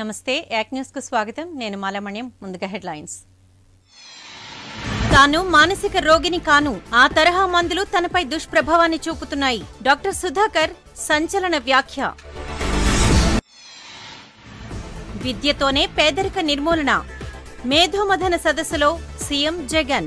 నమస్తే యాక్ న్యూస్ కు స్వాగతం నేను మాలమణ్యం ముందుగా హెడ్లైన్స్ తాను మానసిక రోగిని కాను ఆ తరహా మందులు తనపై దుష్ప్రభావాన్ని చూపుతున్నాయి డాక్టర్ సుధాకర్ సంచలన వ్యాఖ్య విద్యతోనే పేదరిక నిర్మూలన మేధోమథన సదస్సులో సీఎం జగన్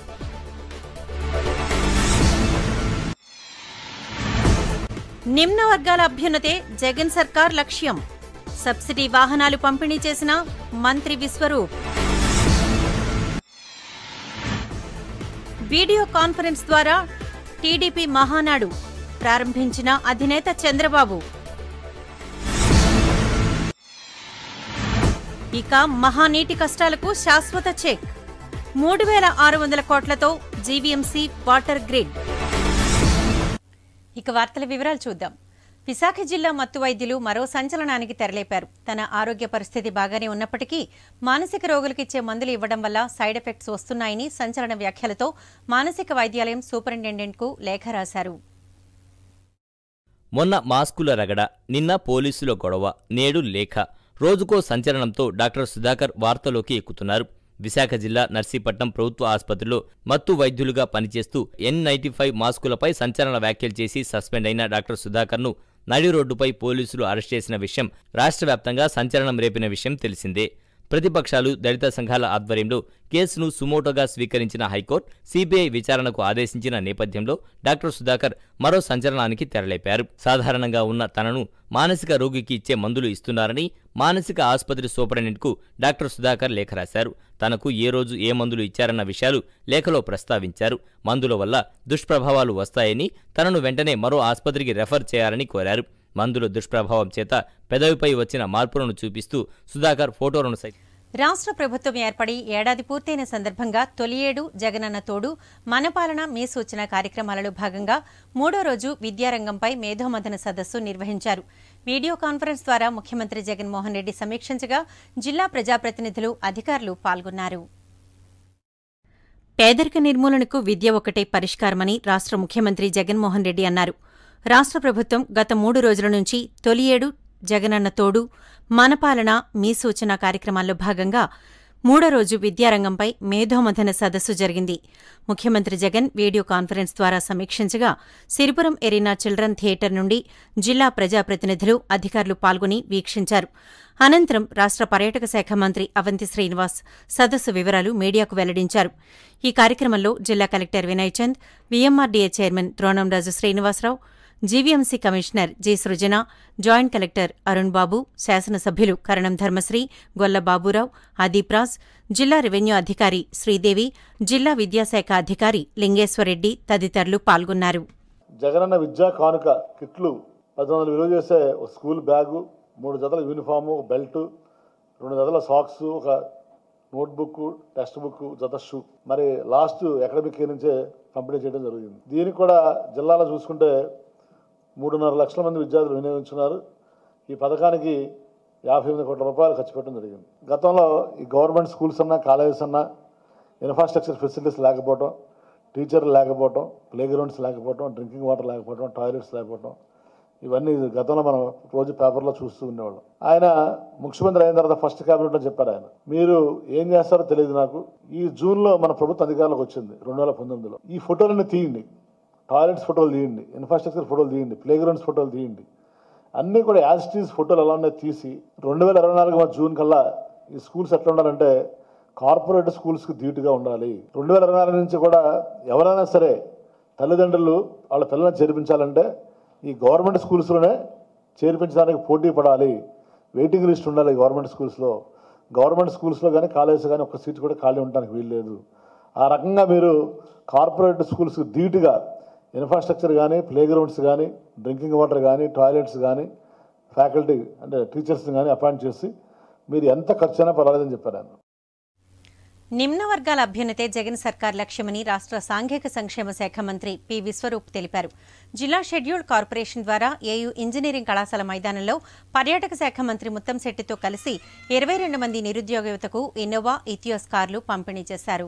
నిమ్న వర్గాల అభ్యున్నతే జగన్ సర్కార్ లక్ష్యం సబ్సిడీ వాహనాలు పంపిణీ చేసిన మంత్రి విశ్వరూప్ వీడియో కాన్ఫరెన్స్ ద్వారా టీడీపీ మహానాడు ప్రారంభించిన అధినేత చంద్రబాబు ఇక మహానీటి కష్టాలకు శాశ్వత చెక్ మూడు వేల ఆరు వందల కోట్లతో జీవీఎంసీ వాటర్ గ్రిడ్ ఇక వార్తల వివరాలు చూద్దాం విశాఖ జిల్లా మత్తు వైద్యులు మరో సంచలనానికి తెరలేపారు తన ఆరోగ్య పరిస్థితి బాగానే ఉన్నప్పటికీ మానసిక రోగులకు ఇచ్చే మందులు ఇవ్వడం వల్ల సైడ్ ఎఫెక్ట్స్ వస్తున్నాయని సంచలన వ్యాఖ్యలతో మానసిక వైద్యాలయం సూపరింటెండెంట్కు లేఖ రాశారు మొన్న మాస్కుల రగడ నిన్న పోలీసుల గొడవ నేడు లేఖ రోజుకో సంచలనంతో డాక్టర్ సుధాకర్ వార్తలోకి ఎక్కుతున్నారు విశాఖ జిల్లా నర్సీపట్నం ప్రభుత్వ ఆసుపత్రిలో మత్తు వైద్యులుగా పనిచేస్తూ ఎన్ నైన్టీ ఫైవ్ మాస్కులపై సంచలన వ్యాఖ్యలు చేసి సస్పెండ్ అయిన డాక్టర్ సుధాకర్ను నడి రోడ్డుపై పోలీసులు అరెస్ట్ చేసిన విషయం రాష్ట్ర వ్యాప్తంగా సంచలనం రేపిన విషయం తెలిసిందే ప్రతిపక్షాలు దళిత సంఘాల ఆధ్వర్యంలో కేసును సుమోటోగా స్వీకరించిన హైకోర్టు సిబిఐ విచారణకు ఆదేశించిన నేపథ్యంలో డాక్టర్ సుధాకర్ మరో సంచలనానికి తెరలేపారు సాధారణంగా ఉన్న తనను మానసిక రోగికి ఇచ్చే మందులు ఇస్తున్నారని మానసిక ఆసుపత్రి సూపరింటెండెంట్కు డాక్టర్ సుధాకర్ లేఖ రాశారు తనకు ఏ రోజు ఏ మందులు ఇచ్చారన్న విషయాలు లేఖలో ప్రస్తావించారు మందుల వల్ల దుష్ప్రభావాలు వస్తాయని తనను వెంటనే మరో ఆసుపత్రికి రెఫర్ చేయాలని కోరారు మందుల దుష్ప్రభావం చేత పెదవిపై వచ్చిన మార్పులను చూపిస్తూ సుధాకర్ ఫోటోలను సైతం రాష్ట్ర ప్రభుత్వం ఏర్పడి ఏడాది పూర్తయిన సందర్భంగా తొలి ఏడు జగనన్న తోడు మన పాలన మీ సూచన కార్యక్రమాలలో భాగంగా మూడో రోజు విద్యారంగంపై మేధోమథన సదస్సు నిర్వహించారు వీడియో కాన్ఫరెన్స్ ద్వారా ముఖ్యమంత్రి జగన్మోహన్ రెడ్డి సమీక్షించగా జిల్లా ప్రజాప్రతినిధులు అధికారులు పాల్గొన్నారు పేదరిక నిర్మూలనకు విద్య ఒకటే పరిష్కారమని రాష్ట్ర ముఖ్యమంత్రి జగన్మోహన్ రెడ్డి అన్నారు రాష్ట్ర ప్రభుత్వం గత మూడు రోజుల నుంచి తొలి ఏడు జగనన్న తోడు మన పాలన మీ సూచన కార్యక్రమాల్లో భాగంగా మూడో రోజు విద్యారంగంపై మేధోమథన సదస్సు జరిగింది ముఖ్యమంత్రి జగన్ వీడియో కాన్ఫరెన్స్ ద్వారా సమీక్షించగా సిరిపురం ఎరీనా చిల్డ్రన్ థియేటర్ నుండి జిల్లా ప్రజాప్రతినిధులు అధికారులు పాల్గొని వీక్షించారు అనంతరం రాష్ట్ర పర్యాటక శాఖ మంత్రి అవంతి శ్రీనివాస్ సదస్సు వివరాలు మీడియాకు వెల్లడించారు ఈ కార్యక్రమంలో జిల్లా collector Vinay Chand VMRDA chairman Dronamraju Srinivasarao GVMC commissioner G Srujana joint collector Arun Babu శాసనసభ్యులు కరణం ధర్మశ్రీ గొల్ల బాబురావు అదీప్రాజ్ జిల్లా రెవెన్యూ అధికారి శ్రీదేవి జిల్లా విద్యాశాఖ అధికారి లింగేశ్వరరెడ్డి తదితరులు పాల్గొన్నారు జగనన్న విద్యా కానుక కిట్లు పది వందలు విలువ చేసే ఒక స్కూల్ బ్యాగు మూడు జతల యూనిఫాము ఒక బెల్ట్ రెండు జతల సాక్స్ ఒక నోట్బుక్ టెక్స్ట్ బుక్ జత షూ మరి లాస్ట్ అకాడమిక్ ఇయర్ నుంచే పంపిణీ చేయడం జరిగింది దీనికి కూడా జిల్లాలో చూసుకుంటే మూడున్నర లక్షల మంది విద్యార్థులు వినియోగించున్నారు ఈ పథకానికి యాభై ఎనిమిది కోట్ల రూపాయలు ఖర్చు పెట్టడం జరిగింది గతంలో ఈ గవర్నమెంట్ స్కూల్స్ అన్నా కాలేజెస్ అన్నా ఇన్ఫ్రాస్ట్రక్చర్ ఫెసిలిటీస్ లేకపోవడం టీచర్లు లేకపోవడం ప్లే గ్రౌండ్స్ లేకపోవడం డ్రింకింగ్ వాటర్ లేకపోవడం టాయిలెట్స్ లేకపోవడం ఇవన్నీ గతంలో మనం రోజు పేపర్లో చూస్తూ ఉండేవాళ్ళం ఆయన ముఖ్యమంత్రి అయిన తర్వాత ఫస్ట్ క్యాబినెట్లో చెప్పారు ఆయన మీరు ఏం చేస్తారో తెలియదు నాకు ఈ జూన్లో మన ప్రభుత్వ అధికారులకు వచ్చింది రెండు వేల పంతొమ్మిదిలో ఈ ఫోటోలన్నీ తీయండి టాయిలెట్స్ ఫోటోలు తీయండి ఇన్ఫ్రాస్ట్రక్చర్ ఫోటోలు తీయండి ప్లే గ్రౌండ్స్ ఫోటోలు తీయండి అన్నీ కూడా యాజిటీస్ ఫోటోలు ఎలా ఉన్నాయో తీసి రెండు వేల ఇరవై నాలుగు జూన్ కల్లా ఈ స్కూల్స్ ఎట్లా ఉండాలంటే కార్పొరేట్ స్కూల్స్కి ధీటుగా ఉండాలి రెండు వేల ఇరవై నాలుగు నుంచి కూడా ఎవరైనా సరే తల్లిదండ్రులు వాళ్ళ పిల్లల్ని చేర్పించాలంటే ఈ గవర్నమెంట్ స్కూల్స్లోనే చేర్పించడానికి పోటీ పడాలి వెయిటింగ్ లిస్ట్ ఉండాలి గవర్నమెంట్ స్కూల్స్లో గవర్నమెంట్ స్కూల్స్లో కానీ కాలేజెస్ కానీ ఒక్క సీట్ కూడా ఖాళీ ఉండడానికి వీల్లేదు ఆ రకంగా మీరు కార్పొరేట్ స్కూల్స్కి ధీటుగా ఇన్ఫ్రాస్ట్రక్చర్ కానీ ప్లే గ్రౌండ్స్ కానీ డ్రింకింగ్ వాటర్ కానీ టాయిలెట్స్ కానీ ఫ్యాకల్టీ అంటే టీచర్స్ని కానీ అపాయింట్ చేసి మీరు ఎంత ఖర్చు అయినా పర్వాలేదని చెప్పారు ఆయన నిమ్న వర్గాల అభ్యున్నతే జగన్ సర్కార్ లక్ష్యమని రాష్ట్ర సాంఘిక సంక్షేమ శాఖ మంత్రి పి విశ్వరూప్ తెలిపారు జిల్లా షెడ్యూల్డ్ కార్పొరేషన్ ద్వారా ఏయూ ఇంజనీరింగ్ కళాశాల మైదానంలో పర్యాటక శాఖ మంత్రి ముత్తంశెట్టితో కలిసి ఇరవై రెండు మంది నిరుద్యోగ యువతకు ఇన్నోవా ఇథియోస్ కార్లు పంపిణీ చేశారు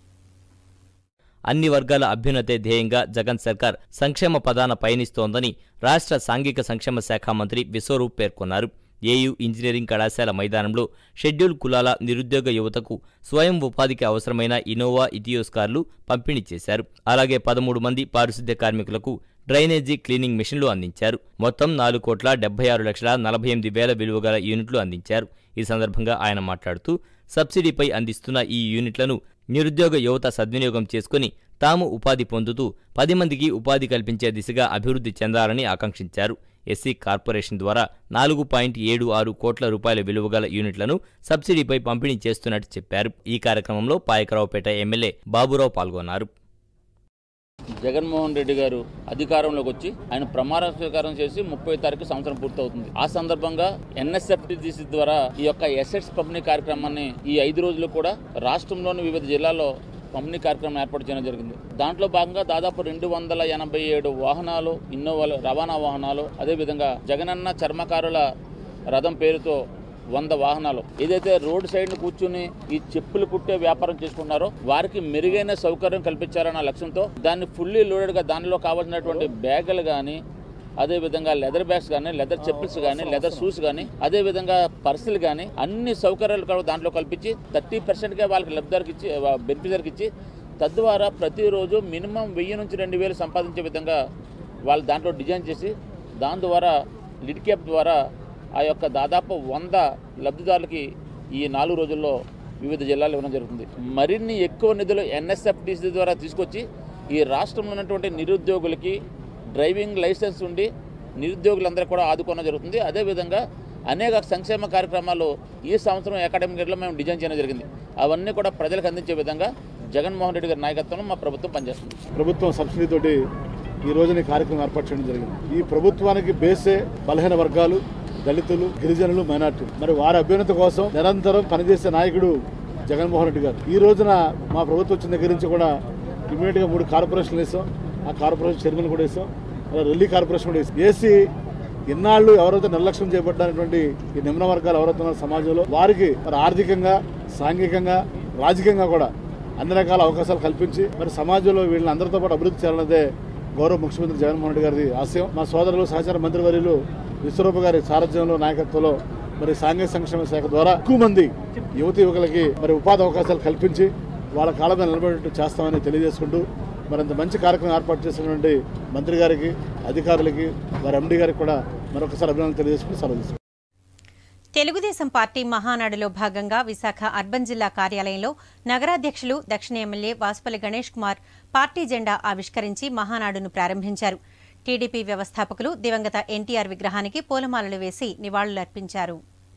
అన్ని వర్గాల అభ్యున్నతే ధ్యేయంగా జగన్ సర్కార్ సంక్షేమ పదాన పయనిస్తోందని రాష్ట్ర సాంఘిక సంక్షేమ శాఖ మంత్రి విశ్వరూప్ పేర్కొన్నారు ఏయూ ఇంజనీరింగ్ కళాశాల మైదానంలో షెడ్యూల్ కులాల నిరుద్యోగ యువతకు స్వయం ఉపాధికి అవసరమైన ఇనోవా ఇథియోస్ కార్లు పంపిణీ చేశారు అలాగే పదమూడు మంది పారిశుద్ధ్య కార్మికులకు డ్రైనేజీ క్లీనింగ్ మిషన్లు అందించారు మొత్తం నాలుగు కోట్ల డెబ్బై ఆరు లక్షల నలభై ఎనిమిది వేల విలువ గల యూనిట్లు అందించారు ఈ సందర్భంగా ఆయన మాట్లాడుతూ సబ్సిడీపై అందిస్తున్న ఈ యూనిట్లను నిరుద్యోగ యువత సద్వినియోగం చేసుకుని తాము ఉపాధి పొందుతూ పది మందికి ఉపాధి కల్పించే దిశగా అభివృద్ధి చెందాలని ఆకాంక్షించారు ఎస్సీ కార్పొరేషన్ ద్వారా నాలుగు పాయింట్ ఏడు ఆరు కోట్ల రూపాయల విలువగల యూనిట్లను సబ్సిడీపై పంపిణీ చేస్తున్నట్టు చెప్పారు ఈ కార్యక్రమంలో పాయకరావుపేట ఎమ్మెల్యే బాబురావు పాల్గొన్నారు జగన్మోహన్ రెడ్డి గారు అధికారంలోకి వచ్చి ఆయన ప్రమాణ స్వీకారం చేసి ముప్పై తారీఖు సంవత్సరం పూర్తవుతుంది ఆ సందర్భంగా ఎన్ఎస్ఎఫ్టిసి ద్వారా ఈ యొక్క ఎసెట్స్ పంపిణీ కార్యక్రమాన్ని ఈ ఐదు రోజులు కూడా రాష్ట్రంలోని వివిధ జిల్లాల్లో పంపిణీ కార్యక్రమం ఏర్పాటు చేయడం జరిగింది దాంట్లో భాగంగా దాదాపు రెండు వందల ఎనభై ఏడు వాహనాలు ఇన్నోవాలు రవాణా వాహనాలు అదేవిధంగా జగనన్న చర్మకారుల రథం పేరుతో వంద వాహనాలు ఏదైతే రోడ్ సైడ్ కూర్చుని ఈ చెప్పులు కుట్టే వ్యాపారం చేసుకున్నారో వారికి మెరుగైన సౌకర్యం కల్పించాలన్న లక్ష్యంతో దాన్ని ఫుల్లీ లోడెడ్ గా దానిలో కావాల్సినటువంటి బ్యాగులు కానీ అదే విధంగా లెదర్ బ్యాగ్స్ కానీ లెదర్ చెప్పుల్స్ కానీ లెదర్ షూస్ కానీ అదే విధంగా పర్సులు కానీ అన్ని సౌకర్యాలు కూడా దాంట్లో కల్పించి థర్టీ పర్సెంట్గా వాళ్ళకి లబ్ధిదారికి ఇచ్చి బెనిఫిషరీకి ఇచ్చి తద్వారా ప్రతిరోజు మినిమం వెయ్యి నుంచి రెండు వేలు సంపాదించే విధంగా వాళ్ళు దాంట్లో డిజైన్ చేసి దాని ద్వారా లిడ్ క్యాప్ ద్వారా ఆ యొక్క దాదాపు వంద లబ్ధిదారులకి ఈ నాలుగు రోజుల్లో వివిధ జిల్లాలు ఇవ్వడం జరుగుతుంది మరిన్ని ఎక్కువ నిధులు ఎన్ఎస్ఎఫ్డిసి ద్వారా తీసుకొచ్చి ఈ రాష్ట్రంలో ఉన్నటువంటి నిరుద్యోగులకి డ్రైవింగ్ లైసెన్స్ ఉండి నిరుద్యోగులందరూ కూడా ఆదుకోవడం జరుగుతుంది అదేవిధంగా అనేక సంక్షేమ కార్యక్రమాలు ఈ సంవత్సరం అకాడమిక్ ఇయర్లో మేము డిజైన్ చేయడం జరిగింది అవన్నీ కూడా ప్రజలకు అందించే విధంగా జగన్మోహన్ రెడ్డి గారి నాయకత్వంలో మా ప్రభుత్వం పనిచేస్తుంది ప్రభుత్వం సబ్సిడీ తోటి ఈ రోజున ఈ కార్యక్రమం ఏర్పాటు చేయడం జరిగింది ఈ ప్రభుత్వానికి బేసే బలహీన వర్గాలు దళితులు గిరిజనులు మైనార్టీలు మరి వారి అభ్యున్నతి కోసం నిరంతరం పనిచేసే నాయకుడు జగన్మోహన్ రెడ్డి గారు ఈ రోజున మా ప్రభుత్వం వచ్చిన దగ్గర నుంచి కూడా ఇమీడియట్ గా మూడు కార్పొరేషన్లు వేసాం ఆ కార్పొరేషన్ చైర్మన్ కూడా వేసాం అలా రెల్లి కార్పొరేషన్ కూడా వేసాం వేసి ఇన్నాళ్ళు ఎవరైతే నిర్లక్ష్యం చేపట్టినటువంటి ఈ నిమ్న వర్గాలు ఎవరైతే ఉన్నారో సమాజంలో వారికి మరి ఆర్థికంగా సాంఘికంగా రాజకీయంగా కూడా అన్ని రకాల అవకాశాలు కల్పించి మరి సమాజంలో వీళ్ళని అందరితో పాటు అభివృద్ధి చేయాలన్నదే గౌరవ ముఖ్యమంత్రి జగన్మోహన్ రెడ్డి గారి ఆశయం మా సోదరులు సహచార మంత్రివర్యులు విశ్వరూప గారి సారథ్యంలో నాయకత్వంలో మరి సాంఘిక సంక్షేమ శాఖ ద్వారా ఎక్కువ మంది యువతి యువకులకి మరి ఉపాధి అవకాశాలు కల్పించి వాళ్ళ కాళ్ళ మీద నిలబడేట్టు చేస్తామని తెలియజేసుకుంటూ మరి అంత మంచి కార్యక్రమం ఏర్పాటు చేసినటువంటి మంత్రి గారికి అధికారులకి వారి ఎండి గారికి కూడా మరొకసారి అభినందనలు తెలియజేసుకుంటూ సెలవు తీసుకుంటాం. తెలుగుదేశం పార్టీ మహానాడులో భాగంగా విశాఖ అర్బన్ జిల్లా కార్యాలయంలో నగరాధ్యక్షులు దక్షిణ ఎమ్మెల్యే వాసుపల్లి గణేష్ కుమార్ పార్టీ జెండా ఆవిష్కరించి మహానాడును ప్రారంభించారు టీడీపీ వ్యవస్థాపకులు దివంగత ఎన్టీఆర్ విగ్రహానికి పూలమాలలు వేసి నివాళులర్పించారు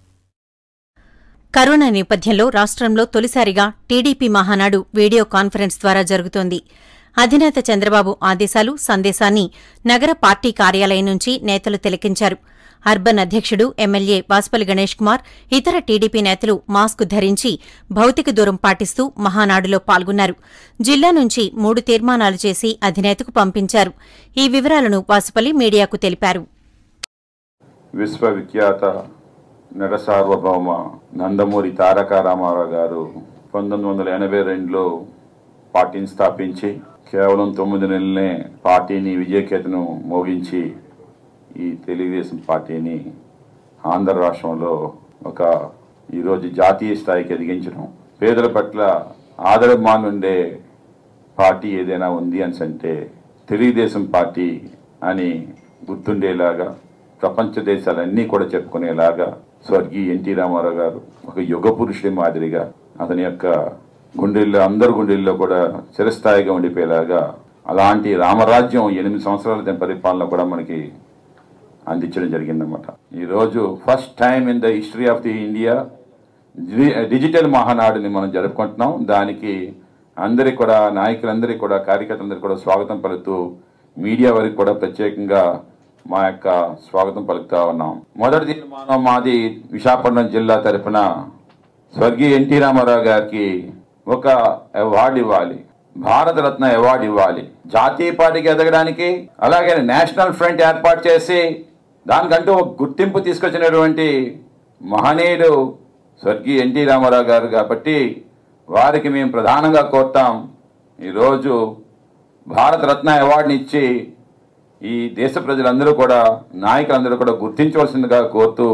కరోనా నేపథ్యంలో రాష్ట్రంలో తొలిసారిగా టీడీపీ మహానాడు వీడియో కాన్ఫరెన్స్ ద్వారా జరుగుతోంది అధినేత చంద్రబాబు ఆదేశాలు సందేశాన్ని నగర పార్టీ కార్యాలయం నుంచి నేతలు తిలకించారు అర్బన్ అధ్యక్షుడు ఎమ్మెల్యే వాసుపల్లి గణేష్ కుమార్ ఇతర టీడీపీ నేతలు మాస్క్ ధరించి భౌతిక దూరం పాటిస్తూ మహానాడులో పాల్గొన్నారు జిల్లా నుంచి మూడు తీర్మానాలు చేసి అధినేతకు పంపించారు ఈ వివరాలను వాసుపల్లి మీడియాకు తెలిపారు విశ్వవిఖ్యాత నట సార్వభౌమ నందమూరి తారక రామారావు గారు పంతొమ్మిది వందల ఎనభై రెండులో పార్టీని స్థాపించి కేవలం తొమ్మిది నెలలనే పార్టీని విజయకేతను మోగించి ఈ తెలుగుదేశం పార్టీని ఆంధ్ర రాష్ట్రంలో ఒక ఈరోజు జాతీయ స్థాయికి ఎదిగించడం పేదల పట్ల ఆదరమాన్ ఉండే పార్టీ ఏదైనా ఉంది అని అంటే తెలుగుదేశం పార్టీ అని గుర్తుండేలాగా ప్రపంచ దేశాలన్నీ కూడా చెప్పుకునేలాగా స్వర్గీయ ఎన్టీ రామారావు గారు ఒక యుగ పురుషుడి మాదిరిగా అతని యొక్క గుండెల్లో అందరి గుండెల్లో కూడా చిరస్థాయిగా ఉండిపోయేలాగా అలాంటి రామరాజ్యం ఎనిమిది సంవత్సరాల దాని పరిపాలన కూడా మనకి అందించడం జరిగిందన్నమాట ఈరోజు first time in the history of the India digital మహానాడుని మనం జరుపుకుంటున్నాం దానికి అందరికి కూడా నాయకులందరికీ కూడా కార్యకర్తలందరికీ కూడా స్వాగతం పలుకుతూ మీడియా వారికి కూడా ప్రత్యేకంగా మా యొక్క స్వాగతం పలుకుతా ఉన్నాం మొదటి తీర్మానం మాది విశాఖపట్నం జిల్లా తరఫున స్వర్గీయ ఎన్టీ రామారావు గారికి ఒక అవార్డు ఇవ్వాలి భారతరత్న అవార్డు ఇవ్వాలి జాతీయ పార్టీకి ఎదగడానికి అలాగే నేషనల్ ఫ్రంట్ ఏర్పాటు చేసి దానికంటూ ఒక గుర్తింపు తీసుకొచ్చినటువంటి మహనీయుడు స్వర్గీయ ఎన్టీ రామారావు గారు కాబట్టి వారికి మేము ప్రధానంగా కోరుతాం ఈరోజు భారతరత్న అవార్డుని ఇచ్చి ఈ దేశ ప్రజలందరూ కూడా నాయకులందరూ కూడా గుర్తించవలసిందిగా కోరుతూ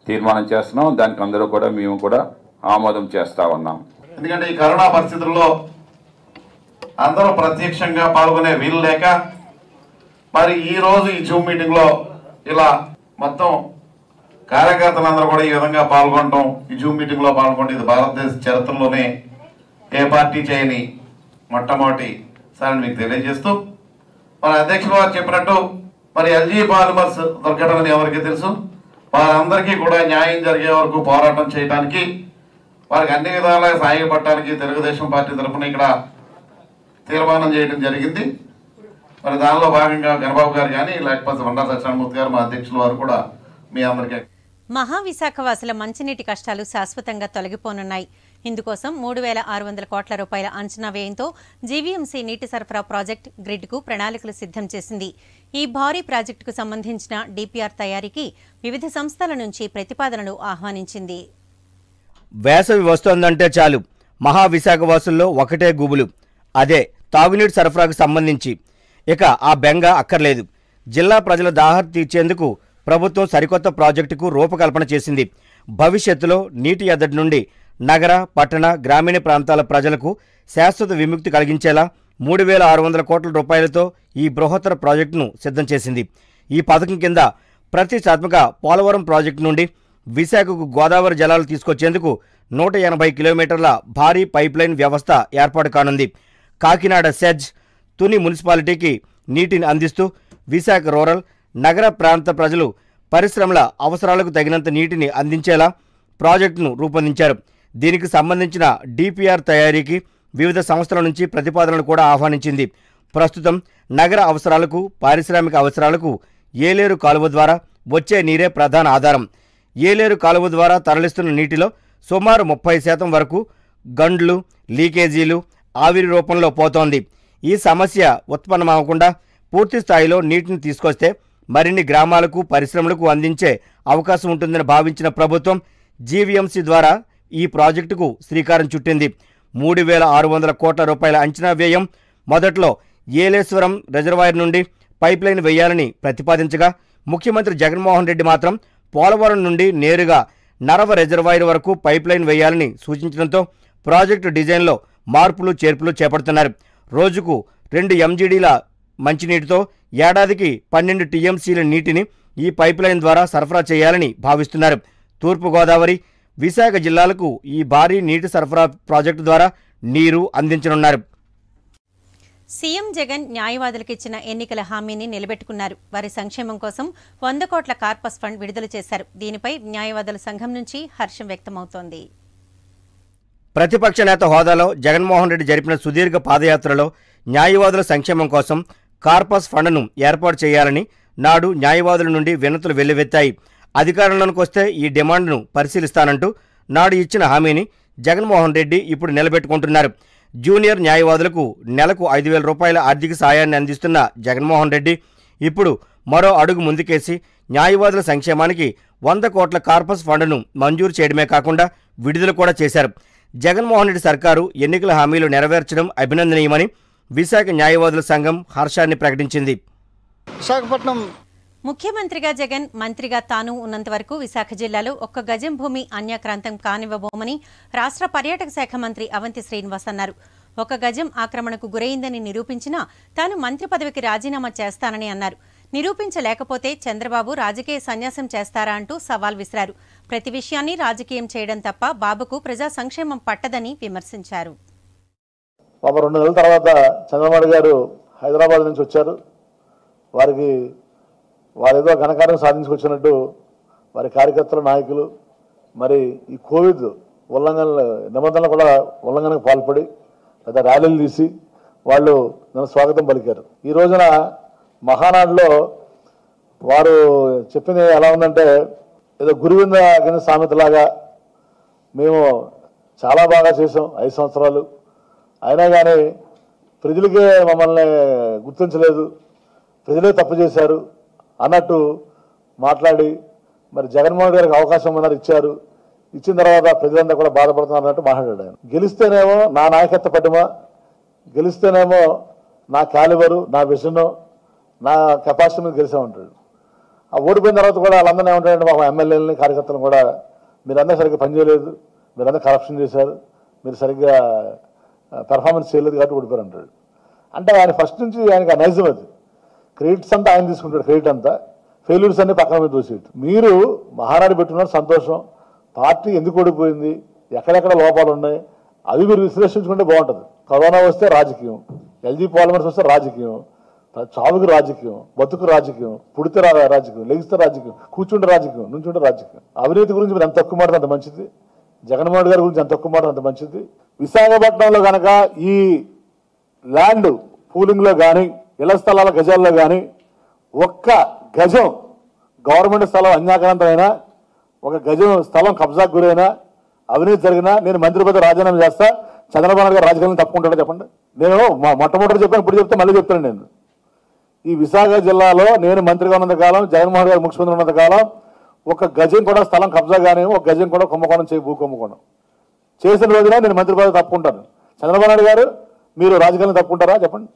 తీర్మానం చేస్తున్నాం దానికి అందరూ కూడా మేము కూడా ఆమోదం చేస్తా ఉన్నాం ఎందుకంటే ఈ కరోనా పరిస్థితుల్లో అందరూ ప్రత్యక్షంగా పాల్గొనే వీలు లేక మరి ఈ రోజు ఈ జూమ్ మీటింగ్ లో ఇలా మొత్తం కార్యకర్తలందరూ కూడా ఈ విధంగా పాల్గొనడం ఈ జూమ్ మీటింగ్ లో పాల్గొనడం ఇది భారతదేశ చరిత్రలోనే ఏ పార్టీ చేయని మొట్టమొదటి సార్ మీకు తెలియజేస్తూ మన అధ్యక్షులు వారు చెప్పినట్టు మరి ఎల్జీ పాలిమర్స్ దుర్ఘటన అని ఎవరికి తెలుసు వారందరికీ కూడా న్యాయం జరిగే వరకు పోరాటం చేయడానికి వారికి అన్ని విధాలుగా సహాయపడటానికి తెలుగుదేశం పార్టీ తరఫున ఇక్కడ తీర్మానం చేయడం జరిగింది మరి దానిలో భాగంగా గణబాబు గారు కానీ లేకపోతే వండా సత్యనారాయణమూర్తి గారు మా అధ్యక్షుల వారు కూడా మీ అందరికీ మహావిశాఖవాసుల మంచినీటి కష్టాలు శాశ్వతంగా తొలగిపోనున్నాయి ఇందుకోసం మూడు వేల ఆరు వందల కోట్ల రూపాయల అంచనా వ్యయంతో జీవీఎంసీ నీటి సరఫరా ప్రాజెక్ట్ గ్రిడ్కు ప్రణాళికలు సిద్ధం చేసింది ఈ భారీ ప్రాజెక్టుకు సంబంధించిన డీపీఆర్ తయారీకి వివిధ సంస్థల నుంచి ప్రతిపాదనలు ఆహ్వానించింది వేసవి వస్తోందంటే చాలు మహావిశాఖవాసుల్లో ఒకటే గుబులు అదే తాగునీటి సరఫరాకు సంబంధించి ఇక ఆ బెంగ అక్కర్లేదు జిల్లా ప్రజల దాహర్ తీర్చేందుకు ప్రభుత్వం సరికొత్త ప్రాజెక్టుకు రూపకల్పన చేసింది భవిష్యత్తులో నీటి ఎద్దడి నుండి నగర పట్టణ గ్రామీణ ప్రాంతాల ప్రజలకు శాశ్వత విముక్తి కలిగించేలా మూడు వేల ఆరు వందల కోట్ల రూపాయలతో ఈ బృహత్తర ప్రాజెక్టును సిద్ధం చేసింది ఈ పథకం కింద ప్రతిష్టాత్మక పోలవరం ప్రాజెక్టు నుండి విశాఖకు గోదావరి జలాలు తీసుకొచ్చేందుకు నూట ఎనభై కిలోమీటర్ల భారీ పైప్లైన్ వ్యవస్థ ఏర్పాటు కానుంది కాకినాడ సెజ్ తుని మున్సిపాలిటీకి నీటిని అందిస్తూ విశాఖ రూరల్ నగర ప్రాంత ప్రజలు పరిశ్రమల అవసరాలకు తగినంత నీటిని అందించేలా ప్రాజెక్టును రూపొందించారు దీనికి సంబంధించిన డిపిఆర్ తయారీకి వివిధ సంస్థల నుంచి ప్రతిపాదనలు కూడా ఆహ్వానించింది ప్రస్తుతం నగర అవసరాలకు పారిశ్రామిక అవసరాలకు ఏలేరు కాలువ ద్వారా వచ్చే నీరే ప్రధాన ఆధారం ఏలేరు కాలువ ద్వారా తరలిస్తున్న నీటిలో సుమారు ముప్పై శాతం వరకు గండ్లు లీకేజీలు ఆవిరి రూపంలో పోతోంది ఈ సమస్య ఉత్పన్నమవకుండా పూర్తి స్థాయిలో నీటిని తీసుకొస్తే మరిన్ని గ్రామాలకు పరిశ్రమలకు అందించే అవకాశం ఉంటుందని భావించిన ప్రభుత్వం జీవీఎంసీ ద్వారా ఈ ప్రాజెక్టుకు శ్రీకారం చుట్టింది మూడు వేల ఆరు వందల కోట్ల రూపాయల అంచనా వ్యయం మొదట్లో ఏలేశ్వరం రిజర్వాయర్ నుండి పైప్లైన్ వేయాలని ప్రతిపాదించగా ముఖ్యమంత్రి జగన్మోహన్ రెడ్డి మాత్రం పోలవరం నుండి నేరుగా నరవ రిజర్వాయర్ వరకు పైప్లైన్ వేయాలని సూచించడంతో ప్రాజెక్టు డిజైన్లో మార్పులు చేర్పులు చేపడుతున్నారు రోజుకు రెండు ఎంజీడీల మంచినీటితో ఏడాదికి పన్నెండు టీఎంసీల నీటిని ఈ పైప్లైన్ ద్వారా సరఫరా చేయాలని భావిస్తున్నారు తూర్పుగోదావరి విశాఖ జిల్లాలకు ఈ భారీ నీటి సరఫరా ప్రాజెక్టు ద్వారా నీరు అందించనున్నారు సీఎం జగన్ న్యాయవాదులకు ఇచ్చిన ఎన్నికల హామీని నిలబెట్టుకున్నారు వారి సంక్షేమం కోసం వంద కోట్ల కార్పస్ ఫండ్ విడుదల చేశారు దీనిపై న్యాయవాదుల సంఘం నుంచి హర్షం వ్యక్తమవుతోంది ప్రతిపక్ష నేత హోదాలో జగన్మోహన్ రెడ్డి జరిపిన సుదీర్ఘ పాదయాత్రలో న్యాయవాదుల సంక్షేమం కోసం కార్పస్ ఫండ్ను ఏర్పాటు చేయాలని నాడు న్యాయవాదుల నుండి వినతులు వెల్లువెత్తాయి అధికారంలోకి వస్తే ఈ డిమాండ్ను పరిశీలిస్తానంటూ నాడు ఇచ్చిన హామీని జగన్మోహన్ రెడ్డి ఇప్పుడు నిలబెట్టుకుంటున్నారు జూనియర్ న్యాయవాదులకు నెలకు ఐదు వేల రూపాయల ఆర్థిక సాయాన్ని అందిస్తున్న జగన్మోహన్ రెడ్డి ఇప్పుడు మరో అడుగు ముందుకేసి న్యాయవాదుల సంక్షేమానికి వంద కోట్ల కార్పస్ ఫండ్ను మంజూరు చేయడమే కాకుండా విడుదల కూడా చేశారు జగన్మోహన్ రెడ్డి సర్కారు ఎన్నికల హామీలు నెరవేర్చడం అభినందనీయమని విశాఖ న్యాయవాదుల సంఘం హర్షాన్ని ప్రకటించింది విశాఖపట్నం ముఖ్యమంత్రిగా జగన్ మంత్రిగా తాను ఉన్నంత వరకు విశాఖ జిల్లాలో ఒక్క గజం భూమి అన్యాక్రాంతం కానివ్వబోమని రాష్ట్ర పర్యాటక శాఖ మంత్రి అవంతి శ్రీనివాస్ అన్నారు ఒక గజం ఆక్రమణకు గురైందని నిరూపించినా తాను మంత్రి పదవికి రాజీనామా చేస్తానని అన్నారు నిరూపించలేకపోతే చంద్రబాబు రాజకీయ సన్యాసం చేస్తారా అంటూ సవాల్ విసిరారు ప్రతి విషయాన్ని రాజకీయం చేయడం తప్ప బాబుకు ప్రజా సంక్షేమం పట్టదని విమర్శించారు పాప రెండు నెలల తర్వాత చంద్రబాబు గారు హైదరాబాద్ నుంచి వచ్చారు వారికి వారు ఏదో ఘనకార్యం సాధించుకొచ్చినట్టు వారి కార్యకర్తలు నాయకులు మరి ఈ కోవిడ్ ఉల్లంఘన నిబంధనలు కూడా ఉల్లంఘనకు పాల్పడి పెద్ద ర్యాలీలు తీసి వాళ్ళు నన్ను స్వాగతం పలికారు ఈ రోజున మహానాడులో వారు చెప్పింది ఎలా ఉందంటే ఏదో గురువింద కింద సామెతలాగా మేము చాలా బాగా చేసాం ఐదు సంవత్సరాలు అయినా కానీ ప్రజలకే మమ్మల్ని గుర్తించలేదు ప్రజలే తప్పు చేశారు అన్నట్టు మాట్లాడి మరి జగన్మోహన్ గారికి అవకాశం ఉన్నారు ఇచ్చారు ఇచ్చిన తర్వాత ప్రజలంతా కూడా బాధపడుతున్నారు అన్నట్టు మాట్లాడాడు ఆయన గెలిస్తేనేమో నా నాయకత్వ పటిమ గెలిస్తేనేమో నా కాలివరు నా విజను నా కెపాసిటీ మీద గెలిచామంటాడు ఆ ఓడిపోయిన తర్వాత కూడా వాళ్ళందరూ ఏమంటారంటే మా ఎమ్మెల్యేలని కార్యకర్తలను కూడా మీరందరూ సరిగ్గా పనిచేయలేదు మీరందరూ కరప్షన్ చేశారు మీరు సరిగ్గా పెర్ఫార్మెన్స్ చేయలేదు కాబట్టి ఓడిపోయారు అంటాడు అంటే ఆయన ఫస్ట్ నుంచి ఆయనకి ఆ నైజం అది క్రెడిట్స్ అంతా ఆయన తీసుకుంటాడు క్రెడిట్ అంతా ఫెయిల్యూర్స్ అన్ని పక్కన మీద దోసేయటం మీరు మహానాడు పెట్టుకున్నారు సంతోషం పార్టీ ఎందుకు ఓడిపోయింది ఎక్కడెక్కడ లోపాలు ఉన్నాయి అవి మీరు విశ్లేషించుకుంటే బాగుంటుంది కరోనా వస్తే రాజకీయం ఎల్జీ పాలిమర్స్ వస్తే రాజకీయం చావుకి రాజకీయం బతుకు రాజకీయం పుడితే రా- రాజకీయం లెగిస్తే రాజకీయం కూర్చుంటే రాజకీయం నుంచుంటే రాజకీయం అవినీతి గురించి మీరు ఎంత తక్కువ మాట్లాడితే అంత మంచిది జగన్మోహన్ రెడ్డి గారి గురించి ఎంత తక్కువ మాట్లాడితే అంత మంచిది విశాఖపట్నంలో కనుక ఈ ల్యాండ్ పూలింగ్లో కానీ ఇళ్ల స్థలాల గజాల్లో కానీ ఒక్క గజం గవర్నమెంట్ స్థలం అన్యాక్రాంతమైనా ఒక గజం స్థలం కబ్జాకు గురైనా అవినీతి జరిగినా నేను మంత్రి పదవి రాజీనామా చేస్తా చంద్రబాబు నాయుడు గారు రాజకీయాలను తప్పుకుంటాడో చెప్పండి నేను మా- మొట్టమొదటి చెప్పాను ఇప్పుడు చెప్తే మళ్ళీ చెప్తాను నేను ఈ విశాఖ జిల్లాలో నేను మంత్రిగా ఉన్నంత కాలం జగన్మోహన్ గారు ముఖ్యమంత్రి ఉన్నంత కాలం ఒక గజం కూడా స్థలం కబ్జా కానీ ఒక గజం కూడా కుంభకోణం చేయి భూ కుంభకోణం చేసిన రోజున నేను మంత్రి పదవి తప్పుకుంటాను చంద్రబాబు నాయుడు గారు మీరు రాజకీయాలను తప్పుకుంటారా చెప్పండి